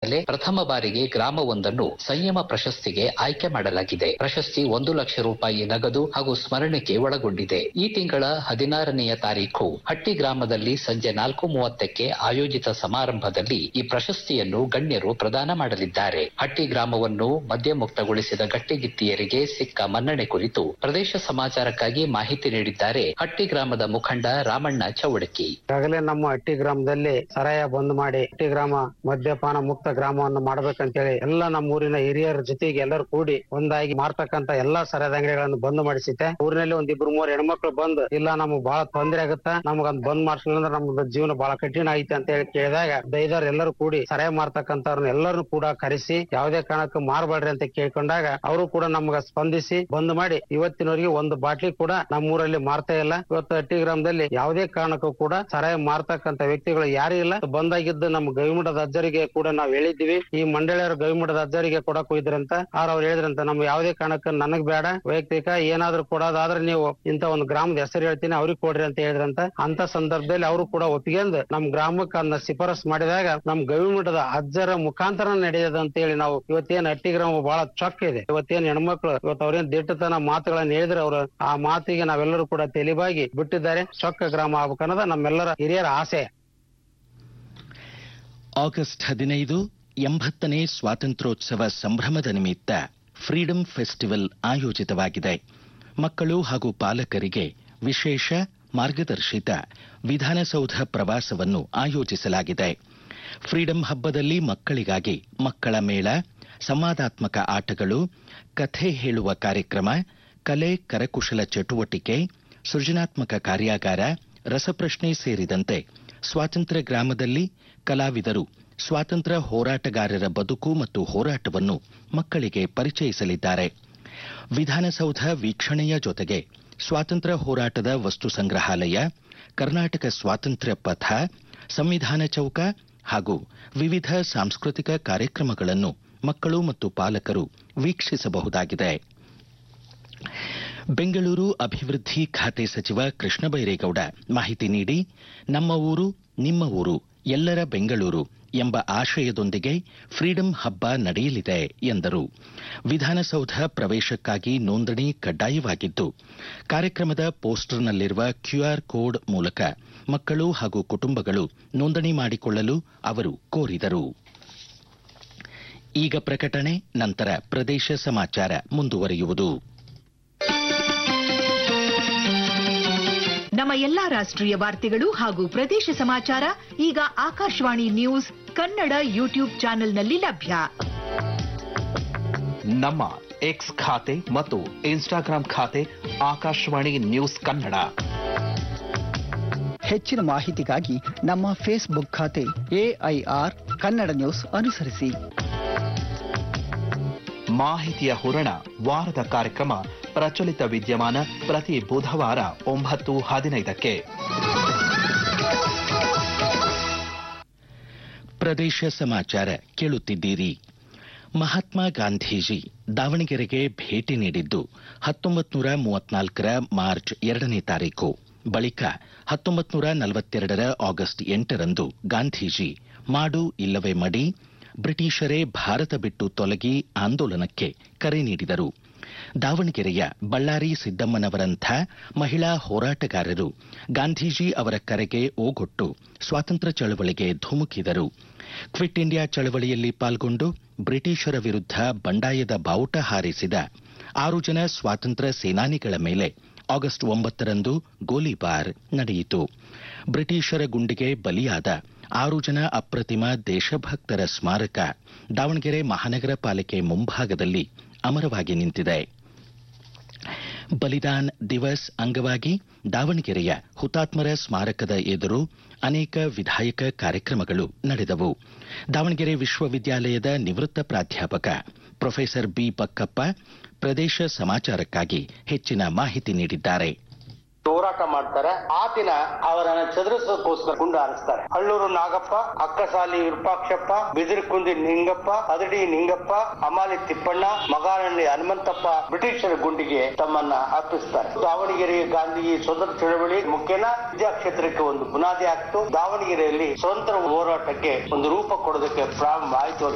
ಈಗಾಗಲೇ ಪ್ರಥಮ ಬಾರಿಗೆ ಗ್ರಾಮವೊಂದನ್ನು ಸಂಯಮ ಪ್ರಶಸ್ತಿಗೆ ಆಯ್ಕೆ ಮಾಡಲಾಗಿದೆ ಪ್ರಶಸ್ತಿ ಒಂದು ಲಕ್ಷ ರೂಪಾಯಿ ನಗದು ಹಾಗೂ ಸ್ಮರಣೆಗೆ ಒಳಗೊಂಡಿದೆ ಈ ತಿಂಗಳ ಹದಿನಾರನೆಯ ತಾರೀಖು ಹಟ್ಟಿ ಗ್ರಾಮದಲ್ಲಿ ಸಂಜೆ ನಾಲ್ಕು ಮೂವತ್ತಕ್ಕೆ ಆಯೋಜಿತ ಸಮಾರಂಭದಲ್ಲಿ ಈ ಪ್ರಶಸ್ತಿಯನ್ನು ಗಣ್ಯರು ಪ್ರದಾನ ಮಾಡಲಿದ್ದಾರೆ ಹಟ್ಟಿ ಗ್ರಾಮವನ್ನು ಮದ್ಯಮುಕ್ತಗೊಳಿಸಿದ ಗಟ್ಟಿಗಿತ್ತಿಯರಿಗೆ ಸಿಕ್ಕ ಮನ್ನಣೆ ಕುರಿತು ಪ್ರದೇಶ ಸಮಾಚಾರಕ್ಕಾಗಿ ಮಾಹಿತಿ ನೀಡಿದ್ದಾರೆ ಹಟ್ಟಿ ಗ್ರಾಮದ ಮುಖಂಡ ರಾಮಣ್ಣ ಚೌಡಕಿ ಈಗಾಗಲೇ ನಮ್ಮ ಹಟ್ಟಿ ಗ್ರಾಮದಲ್ಲಿ ಸರಾಯ ಬಂದ್ ಮಾಡಿ ಹಟ್ಟಿ ಗ್ರಾಮ ಮದ್ಯಪಾನ ಮುಕ್ತ ಗ್ರಾಮವನ್ನು ಮಾಡ್ಬೇಕಂತೇಳಿ ಎಲ್ಲ ನಮ್ಮ ಊರಿನ ಹಿರಿಯರ ಜೊತೆಗೆ ಎಲ್ಲರೂ ಕೂಡಿ ಒಂದಾಗಿ ಮಾರ್ತಕ್ಕಂತ ಎಲ್ಲಾ ಸರಾಯದ ಅಂಗಡಿಗಳನ್ನು ಬಂದ್ ಮಾಡಿಸಿತೆ ಊರಿನಲ್ಲಿ ಒಂದ್ ಇಬ್ರು ಮೂರು ಹೆಣ್ಮಕ್ಳು ಬಂದ್ ಇಲ್ಲ ನಮ್ಗ್ ಬಹಳ ತೊಂದರೆ ಆಗುತ್ತಾ ನಮಗ್ ಬಂದ್ ಮಾಡ್ಸಲಿಲ್ಲ ಅಂದ್ರೆ ನಮ್ದು ಜೀವನ ಬಹಳ ಕಠಿಣ ಐತೆ ಅಂತ ಹೇಳಿ ಕೇಳಿದಾಗ ದೈದರ್ ಎಲ್ಲರೂ ಕೂಡಿ ಸರಾಯ ಮಾರ್ತಕ್ಕಂಥವ್ರನ್ನ ಎಲ್ಲರೂ ಕೂಡ ಕರೆಸಿ ಯಾವುದೇ ಕಾರಣಕ್ಕೂ ಮಾರಬೇಡ್ರಿ ಅಂತ ಕೇಳ್ಕೊಂಡಾಗ ಅವರು ಕೂಡ ನಮ್ಗ ಸ್ಪಂದಿಸಿ ಬಂದ್ ಮಾಡಿ ಇವತ್ತಿನವರೆಗೆ ಒಂದು ಬಾಟ್ಲಿ ಕೂಡ ನಮ್ಮ ಊರಲ್ಲಿ ಮಾರ್ತಾ ಇಲ್ಲ ಇವತ್ತು ಹಟ್ಟಿ ಗ್ರಾಮದಲ್ಲಿ ಯಾವುದೇ ಕಾರಣಕ್ಕೂ ಕೂಡ ಸರಾಯ ಮಾರ್ತಕ್ಕಂತ ವ್ಯಕ್ತಿಗಳು ಯಾರು ಇಲ್ಲ ಬಂದಾಗಿದ್ದು ನಮ್ಮ ಗವಿಮಠದ ಅಜ್ಜರಿಗೆ ಕೂಡ ನಾವು ಹೇಳಿದ್ವಿ ಈ ಮಂಡಳಿಯವರು ಗವಿಮಠದ ಅಜ್ಜರಿಗೆ ಕೊಡಕ್ ಹೋಗಿದ್ರಂತ ಆರ್ ಅವ್ರು ಹೇಳಿದ್ರಂತ ನಮ್ಗೆ ಯಾವುದೇ ಕಾರಣಕ್ಕೂ ನನಗ್ ಬೇಡ ವೈಯಕ್ತಿಕ ಏನಾದ್ರೂ ಕೊಡೋದಾದ್ರೆ ನೀವು ಇಂತ ಒಂದು ಗ್ರಾಮದ ಹೆಸರು ಹೇಳ್ತೀನಿ ಅವ್ರಿಗೆ ಕೊಡ್ರಿ ಅಂತ ಹೇಳಿದ್ರಂತ ಅಂತ ಸಂದರ್ಭದಲ್ಲಿ ಅವರು ಕೂಡ ಒಪ್ಪಿಗೆಂದು ನಮ್ ಗ್ರಾಮಕ್ಕೆ ಅದನ್ನ ಶಿಫಾರಸ್ ಮಾಡಿದಾಗ ನಮ್ ಗವಿಮಠದ ಅಜ್ಜರ ಮುಖಾಂತರ ನಡೆಯದ ಅಂತ ಹೇಳಿ ನಾವು ಇವತ್ತೇನ್ ಹಟ್ಟಿ ಗ್ರಾಮ ಬಹಳ ಚೊಕ್ಕ ಇದೆ ಇವತ್ತೇನ್ ಹೆಣ್ಮಕ್ಳು ಇವತ್ತು ಅವ್ರೇನ್ ದಿಟ್ಟತನ ಮಾತುಗಳನ್ನ ಹೇಳಿದ್ರೆ ಅವರು ಆ ಮಾತಿಗೆ ನಾವೆಲ್ಲರೂ ಕೂಡ ತೆಲಿಬಾಗಿ ಬಿಟ್ಟಿದ್ದಾರೆ ಚೊಕ್ಕ ಗ್ರಾಮ ಆಗ್ಬೇಕನ್ನೋದ ನಮ್ಮೆಲ್ಲರ ಹಿರಿಯರ ಆಸೆ ಆಗಸ್ಟ್ ಹದಿನೈದು ಎಂಬತ್ತನೇ ಸ್ವಾತಂತ್ರ್ಯೋತ್ಸವ ಸಂಭ್ರಮದ ನಿಮಿತ್ತ ಫ್ರೀಡಂ ಫೆಸ್ಟಿವಲ್ ಆಯೋಜಿತವಾಗಿದೆ ಮಕ್ಕಳು ಹಾಗೂ ಪಾಲಕರಿಗೆ ವಿಶೇಷ ಮಾರ್ಗದರ್ಶಿತ ವಿಧಾನಸೌಧ ಪ್ರವಾಸವನ್ನು ಆಯೋಜಿಸಲಾಗಿದೆ ಫ್ರೀಡಂ ಹಬ್ಬದಲ್ಲಿ ಮಕ್ಕಳಿಗಾಗಿ ಮಕ್ಕಳ ಮೇಳ ಸಂವಾದಾತ್ಮಕ ಆಟಗಳು ಕಥೆ ಹೇಳುವ ಕಾರ್ಯಕ್ರಮ ಕಲೆ ಕರಕುಶಲ ಚಟುವಟಿಕೆ ಸೃಜನಾತ್ಮಕ ಕಾರ್ಯಾಗಾರ ರಸಪ್ರಶ್ನೆ ಸೇರಿದಂತೆ ಸ್ವಾತಂತ್ರ್ಯ ಗ್ರಾಮದಲ್ಲಿ ಕಲಾವಿದರು ಸ್ವಾತಂತ್ರ್ಯ ಹೋರಾಟಗಾರರ ಬದುಕು ಮತ್ತು ಹೋರಾಟವನ್ನು ಮಕ್ಕಳಿಗೆ ಪರಿಚಯಿಸಲಿದ್ದಾರೆ ವಿಧಾನಸೌಧ ವೀಕ್ಷಣೆಯ ಜೊತೆಗೆ ಸ್ವಾತಂತ್ರ್ಯ ಹೋರಾಟದ ವಸ್ತು ಸಂಗ್ರಹಾಲಯ ಕರ್ನಾಟಕ ಸ್ವಾತಂತ್ರ್ಯ ಪಥ ಸಂವಿಧಾನ ಚೌಕ ಹಾಗೂ ವಿವಿಧ ಸಾಂಸ್ಕೃತಿಕ ಕಾರ್ಯಕ್ರಮಗಳನ್ನು ಮಕ್ಕಳು ಮತ್ತು ಪಾಲಕರು ವೀಕ್ಷಿಸಬಹುದಾಗಿದೆ ಬೆಂಗಳೂರು ಅಭಿವೃದ್ಧಿ ಖಾತೆ ಸಚಿವ ಕೃಷ್ಣ ಬೈರೇಗೌಡ ಮಾಹಿತಿ ನೀಡಿ ನಮ್ಮ ಊರು ನಿಮ್ಮ ಊರು ಎಲ್ಲರ ಬೆಂಗಳೂರು ಎಂಬ ಆಶಯದೊಂದಿಗೆ ಫ್ರೀಡಂ ಹಬ್ಬ ನಡೆಯಲಿದೆ ಎಂದರು ವಿಧಾನಸೌಧ ಪ್ರವೇಶಕ್ಕಾಗಿ ನೋಂದಣಿ ಕಡ್ಡಾಯವಾಗಿದ್ದು ಕಾರ್ಯಕ್ರಮದ ಪೋಸ್ಟರ್ನಲ್ಲಿರುವ ಕ್ಯೂಆರ್ ಕೋಡ್ ಮೂಲಕ ಮಕ್ಕಳು ಹಾಗೂ ಕುಟುಂಬಗಳು ನೋಂದಣಿ ಮಾಡಿಕೊಳ್ಳಲು ಅವರು ಕೋರಿದರು ಈಗ ಪ್ರಕಟಣೆ ನಂತರ ಪ್ರದೇಶ ಸಮಾಚಾರ ಮುಂದುವರಿಯುವುದು ನಮ್ಮ ಎಲ್ಲಾ ರಾಷ್ಟ್ರೀಯ ವಾರ್ತೆಗಳು ಹಾಗೂ ಪ್ರದೇಶ ಸಮಾಚಾರ ಈಗ ಆಕಾಶವಾಣಿ ನ್ಯೂಸ್ ಕನ್ನಡ ಯೂಟ್ಯೂಬ್ ಚಾನೆಲ್ನಲ್ಲಿ ಲಭ್ಯ ನಮ್ಮ ಎಕ್ಸ್ ಖಾತೆ ಮತ್ತು ಇನ್ಸ್ಟಾಗ್ರಾಂ ಖಾತೆ ಆಕಾಶವಾಣಿ ನ್ಯೂಸ್ ಕನ್ನಡ ಹೆಚ್ಚಿನ ಮಾಹಿತಿಗಾಗಿ ನಮ್ಮ ಫೇಸ್ಬುಕ್ ಖಾತೆ ಎಐಆರ್ ಕನ್ನಡ ನ್ಯೂಸ್ ಅನುಸರಿಸಿ ಮಾಹಿತಿಯ ಹೂರಣ ವಾರದ ಕಾರ್ಯಕ್ರಮ ಪ್ರಚಲಿತ ವಿದ್ಯಮಾನ ಪ್ರತಿ ಬುಧವಾರ ಒಂಬತ್ತು ಹದಿನೈದಕ್ಕೆ ಪ್ರದೇಶ ಸಮಾಚಾರ ಕೇಳುತ್ತಿದ್ದೀರಿ ಮಹಾತ್ಮ ಗಾಂಧೀಜಿ ದಾವಣಗೆರೆಗೆ ಭೇಟಿ ನೀಡಿದ್ದು ಹತ್ತೊಂಬತ್ತು ನೂರ ಮೂವತ್ನಾಲ್ಕರ ಮಾರ್ಚ್ ಎರಡನೇ ತಾರೀಕು ಬಳಿಕ ಹತ್ತೊಂಬತ್ತು ನೂರ ನಲವತ್ತೆರಡರ ಆಗಸ್ಟ್ ಎಂಟರಂದು ಗಾಂಧೀಜಿ ಮಾಡು ಇಲ್ಲವೇ ಮಡಿ ಬ್ರಿಟಿಷರೇ ಭಾರತ ಬಿಟ್ಟು ತೊಲಗಿ ಆಂದೋಲನಕ್ಕೆ ಕರೆ ನೀಡಿದರು ದಾವಣಗೆರೆಯ ಬಳ್ಳಾರಿ ಸಿದ್ದಮ್ಮನವರಂಥ ಮಹಿಳಾ ಹೋರಾಟಗಾರರು ಗಾಂಧೀಜಿ ಅವರ ಕರೆಗೆ ಓಗೊಟ್ಟು ಸ್ವಾತಂತ್ರ್ಯ ಚಳವಳಿಗೆ ಧುಮುಕಿದರು ಕ್ವಿಟ್ ಇಂಡಿಯಾ ಚಳವಳಿಯಲ್ಲಿ ಪಾಲ್ಗೊಂಡು ಬ್ರಿಟಿಷರ ವಿರುದ್ಧ ಬಂಡಾಯದ ಬಾವುಟ ಹಾರಿಸಿದ ಆರು ಜನ ಸ್ವಾತಂತ್ರ್ಯ ಸೇನಾನಿಗಳ ಮೇಲೆ ಆಗಸ್ಟ್ ಒಂಬತ್ತರಂದು ಗೋಲಿಬಾರ್ ನಡೆಯಿತು ಬ್ರಿಟಿಷರ ಗುಂಡಿಗೆ ಬಲಿಯಾದ ಆರು ಜನ ಅಪ್ರತಿಮ ದೇಶಭಕ್ತರ ಸ್ಮಾರಕ ದಾವಣಗೆರೆ ಮಹಾನಗರ ಪಾಲಿಕೆ ಮುಂಭಾಗದಲ್ಲಿ ಅಮರವಾಗಿ ನಿಂತಿದೆ ಬಲಿದಾನ್ ದಿವಸ್ ಅಂಗವಾಗಿ ದಾವಣಗೆರೆಯ ಹುತಾತ್ಮರ ಸ್ಮಾರಕದ ಎದುರು ಅನೇಕ ವಿಧಾಯಕ ಕಾರ್ಯಕ್ರಮಗಳು ನಡೆದವು ದಾವಣಗೆರೆ ವಿಶ್ವವಿದ್ಯಾಲಯದ ನಿವೃತ್ತ ಪ್ರಾಧ್ಯಾಪಕ ಪ್ರೊಫೆಸರ್ ಬಿ ಬಕ್ಕಪ್ಪ ಪ್ರದೇಶ ಸಮಾಚಾರಕ್ಕಾಗಿ ಹೆಚ್ಚಿನ ಮಾಹಿತಿ ನೀಡಿದ್ದಾರೆ ಹೋರಾಟ ಮಾಡ್ತಾರೆ ಆ ದಿನ ಅವರನ್ನ ಚದುರಿಸೋದಕ್ಕೋಸ್ಕರ ಗುಂಡು ಹಾರಿಸ್ತಾರೆ ಹಳ್ಳೂರು ನಾಗಪ್ಪ ಅಕ್ಕಸಾಲಿ ವಿರೂಪಾಕ್ಷಪ್ಪ ಬಿದಿರುಕುಂದಿ ನಿಂಗಪ್ಪ ಅದಡಿ ನಿಂಗಪ್ಪ ಅಮಾಲಿ ತಿಪ್ಪಣ್ಣ ಮಗಾನಹಳ್ಳಿ ಹನುಮಂತಪ್ಪ ಬ್ರಿಟಿಷರ ಗುಂಡಿಗೆ ತಮ್ಮನ್ನ ಅರ್ಪಿಸ್ತಾರೆ ದಾವಣಗೆರೆ ಗಾಂಧಿ ಸ್ವತಂತ್ರ ಚಳವಳಿ ಮುಖ್ಯನ ವಿದ್ಯಾಕ್ಷೇತ್ರಕ್ಕೆ ಒಂದು ಬುನಾದಿ ಆಗ್ತು ದಾವಣಗೆರೆಯಲ್ಲಿ ಸ್ವತಂತ್ರ ಹೋರಾಟಕ್ಕೆ ಒಂದು ರೂಪ ಕೊಡೋದಕ್ಕೆ ಪ್ರಾರಂಭ ಆಯ್ತು ಅಂತ